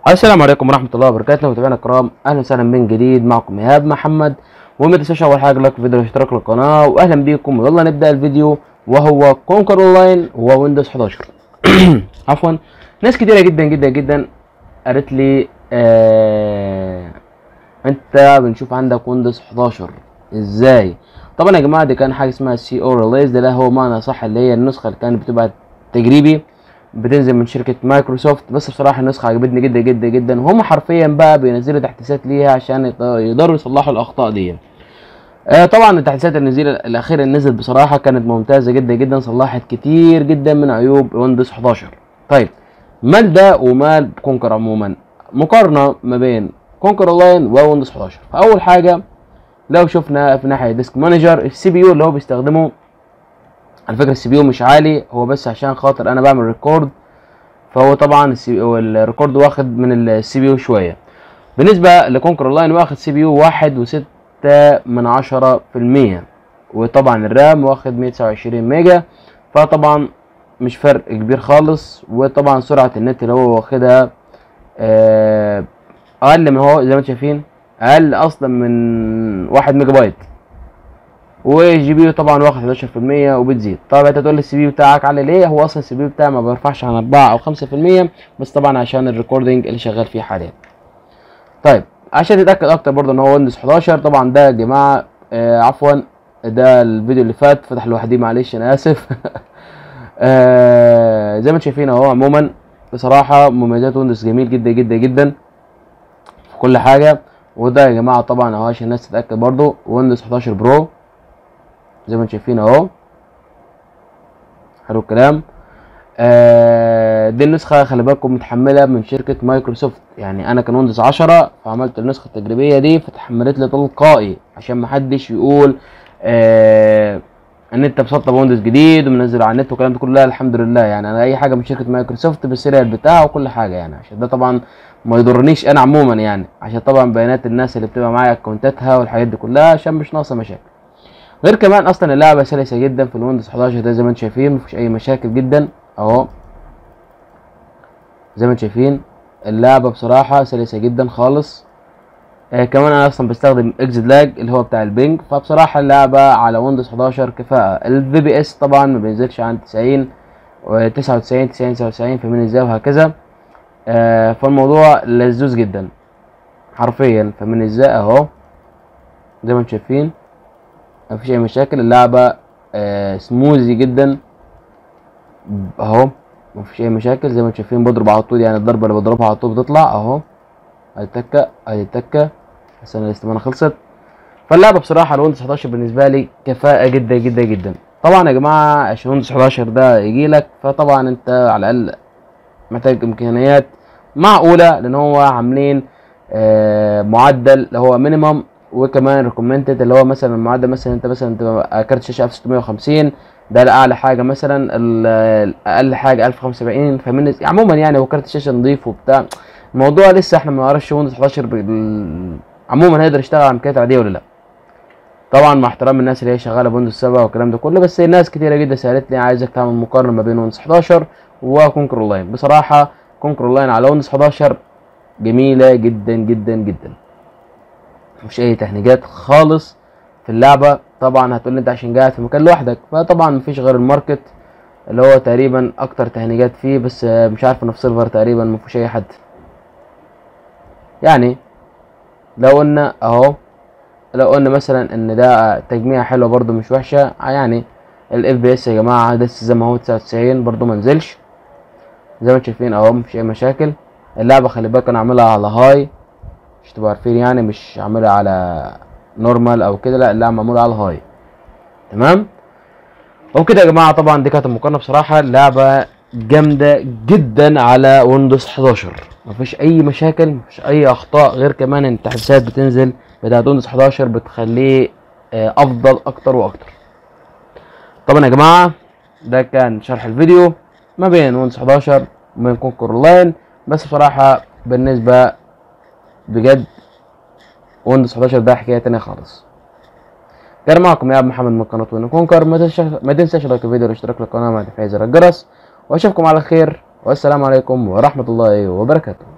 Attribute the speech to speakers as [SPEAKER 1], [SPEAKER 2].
[SPEAKER 1] السلام عليكم ورحمة الله وبركاته متابعينا الكرام أهلا وسهلا من جديد معكم إيهاب محمد وما تنساش أول حاجة لايك فيديو واشتراك للقناة وأهلا بيكم ويلا نبدأ الفيديو وهو كونكر أونلاين وويندوز 11 عفوا ناس كتيرة جدا جدا جدا قالت لي آه أنت بنشوف عندك ويندوز 11 إزاي طبعا يا جماعة دي كان حاجة اسمها سي او ريليز ده هو معنى صح اللي هي النسخة اللي كانت بتبقى تجريبي بتنزل من شركة مايكروسوفت بس بصراحة النسخة عجبتني جدا جدا جدا وهم حرفيا بقى بينزلوا تحديثات ليها عشان يط- يقدروا يصلحوا الأخطاء دي آه طبعا التحديثات النزيل الأخيرة اللي نزلت بصراحة كانت ممتازة جدا جدا صلحت كتير جدا من عيوب ويندوز 11 طيب مال ده ومال كونكر عموما مقارنة ما بين كونكر اونلاين وويندوز 11 فأول حاجة لو شفنا في ناحية ديسك مانجر السي بي يو اللي هو بيستخدمه على فكرة السي بي يو مش عالي هو بس عشان خاطر انا بعمل ريكورد فهو طبعا السي هو الريكورد واخد من السي بي يو شوية بالنسبة لكونكر اونلاين واخد سي بي يو واحد وستة من عشرة في المية وطبعا الرام واخد مية تسعة وعشرين ميجا فطبعا مش فرق كبير خالص وطبعا سرعة النت اللي هو واخدها آه، اقل من هو زي ما انتم شايفين اقل اصلا من واحد ميجا بايت والجي بي يو طبعا واخد 11% وبتزيد طبعا انت تقول لي السي بي يو بتاعك عالي ليه هو اصلا السي بي يو بتاعي ما بيرفعش عن 4 او 5% بس طبعا عشان الريكوردنج اللي شغال فيه حاليا طيب عشان تتاكد اكتر برضه ان هو ويندوز 11 طبعا ده يا جماعه آه عفوا ده الفيديو اللي فات فتح لوحدي معلش انا اسف آه زي ما انتم شايفين اهو عموما بصراحه مميزات ويندوز جميل جدا جدا جدا في كل حاجه وده يا جماعه طبعا اهو عشان الناس تتاكد برضه ويندوز 11 برو زي ما انتم شايفين اهو حلو الكلام آه دي النسخة خلي بالكم متحملة من شركة مايكروسوفت يعني انا كان ويندوز 10 فعملت النسخة التجريبية دي فتحملت لي تلقائي عشان محدش يقول آه ان انت مسطب ويندوز جديد ومنزله على النت والكلام ده كله لا الحمد لله يعني انا اي حاجة من شركة مايكروسوفت بالسيريال بتاعه وكل حاجة يعني عشان ده طبعا ما يضرنيش انا عموما يعني عشان طبعا بيانات الناس اللي بتبقى معايا اكونتاتها والحاجات دي كلها عشان مش ناقصة مشاكل غير كمان اصلا اللعبه سلسه جدا في الويندوز 11 ده زي ما انتم شايفين مفيش اي مشاكل جدا اهو زي ما انتم شايفين اللعبه بصراحه سلسه جدا خالص آه كمان انا اصلا بستخدم اكزيت لاج اللي هو بتاع البنج فبصراحه اللعبه على ويندوز 11 كفاءه الفي بي اس طبعا ما بينزلش عن 90 و 99 90 99 فمن ازاي وهكذا آه فالموضوع لذوذ جدا حرفيا فمن ازاي اهو زي ما انتم شايفين مفيش اي مشاكل اللعبة آه سموزي جدا اهو مفيش اي مشاكل زي ما انتم شايفين بضرب على طول يعني الضربة اللي بضربها على طول بتطلع اهو ادي التكة ادي التكة عشان الاستمانة خلصت فاللعبة بصراحة الويندوز 11 بالنسبة لي كفاءة جدا جدا جدا طبعا يا جماعة عشان ويندوز 11 ده يجيلك فطبعا انت على الاقل محتاج امكانيات معقولة لان هو عاملين آه معدل اللي هو مينيمم وكمان ريكومندد اللي هو مثلا المعدل مثلا انت مثلا تبقى كارت شاشه 1650 ده الاعلى حاجه مثلا ال- الاقل حاجه 1075 فمن عموما يعني هو كارت الشاشه نضيف وبتاع الموضوع لسه احنا ما نعرفش ويندوز 11 بال... عموما هيقدر يشتغل على امكانيات عاديه ولا لا طبعا مع احترام الناس اللي هي شغاله بويندوز 7 والكلام ده كله بس ناس كتيره جدا سالت لي عايزك تعمل مقارنه ما بين ويندوز 11 وكونكر اونلاين بصراحه كونكر اونلاين على ويندوز 11 جميله جدا جدا جدا مفيش اي تهنيجات خالص في اللعبه طبعا هتقول لي انت عشان قاعد في مكان لوحدك فطبعا مفيش غير الماركت اللي هو تقريبا اكتر تهنيجات فيه بس آه، مش عارف انه في سيلفر تقريبا مفيش اي حد يعني لو قلنا اهو لو قلنا مثلا ان ده تجميع حلوه برضو مش وحشه يعني الاف بي اس يا جماعه ده زي ما هو 99 برضو منزلش زي ما انتم شايفين اهو مفيش اي مشاكل اللعبه خلي بالك انا عاملها على هاي مش تبقوا عارفين يعني مش عاملها على نورمال او كده لا اللعبه معموله على هاي تمام وكده يا جماعه طبعا دي كانت المقارنه بصراحه اللعبه جامده جدا على ويندوز 11 مفيش اي مشاكل مفيش اي اخطاء غير كمان ان التحديثات بتنزل بتاعت ويندوز 11 بتخليه آه، افضل اكتر واكتر طبعا يا جماعه ده كان شرح الفيديو ما بين ويندوز 11 وما بين كونكر اونلاين بس بصراحه بالنسبه بجد ويندوز 11 ده حكايه تانية خالص كان معكم يا ابو محمد من قناه وين كونكر ما تنساش ما تنساش لايك الفيديو والاشتراك في القناه مع تفعيل زر الجرس واشوفكم على خير والسلام عليكم ورحمه الله وبركاته